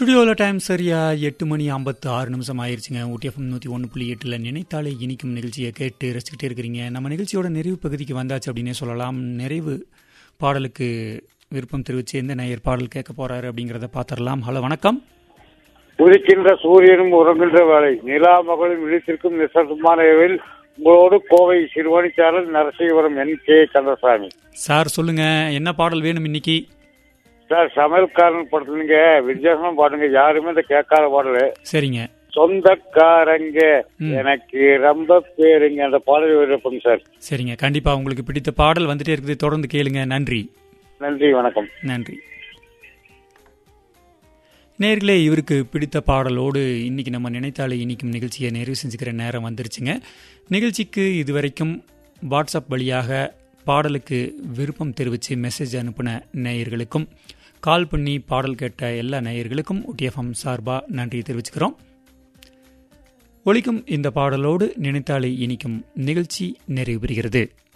ஸ்டுடியோவில் டைம் சரியா எட்டு மணி ஐம்பத்து ஆறு நிமிஷம் ஆயிருச்சுங்க ஊட்டிஎஃப்எம் நூற்றி ஒன்று புள்ளி எட்டில் நினைத்தாலே இனிக்கும் நிகழ்ச்சியை கேட்டு ரசிக்கிட்டே இருக்கிறீங்க நம்ம நிகழ்ச்சியோட நிறைவு பகுதிக்கு வந்தாச்சு அப்படின்னே சொல்லலாம் நிறைவு பாடலுக்கு விருப்பம் தெரிவித்து எந்த நேயர் பாடல் கேட்க போறாரு அப்படிங்கிறத பார்த்துடலாம் ஹலோ வணக்கம் உதிக்கின்ற சூரியனும் உறங்குகின்ற வேலை நிலா மகளும் விழித்திருக்கும் நிசப்தமானவில் உங்களோடு Kovai Siruvanicharal Narasinghapuram N K Kandasamy sir சொல்லுங்க என்ன பாடல் வேணும் இன்னைக்கு சார் சமையல்காரன் படத்துலங்க வித்தியாசமா பாடுங்க யாருமே இந்த கேட்காத பாடலு சரிங்க சொந்தக்காரங்க ம். எனக்கு ரொம்ப பேருங்க அந்த பாடல் விருப்பம் சார் சரிங்க கண்டிப்பா உங்களுக்கு பிடித்த பாடல் வந்துட்டே இருக்குது தொடர்ந்து கேளுங்க நன்றி நன்றி வணக்கம் நன்றி நேர்களே இவருக்கு பிடித்த பாடலோடு இன்னைக்கு நம்ம நினைத்தாலே இனிக்கும் நிகழ்ச்சியை நிறைவு செஞ்சுக்கிற நேரம் வந்துருச்சுங்க நிகழ்ச்சிக்கு இதுவரைக்கும் வாட்ஸ்அப் வழியாக பாடலுக்கு விருப்பம் தெரிவித்து மெசேஜ் அனுப்பின நேயர்களுக்கும் கால் பண்ணி பாடல் கேட்ட எல்லா நேயர்களுக்கும் ஒட்டிஎஃப்எம் சார்பாக நன்றி தெரிவிச்சுக்கிறோம் ஒலிக்கும் இந்த பாடலோடு நினைத்தாலே இனிக்கும் நிகழ்ச்சி நிறைவு பெறுகிறது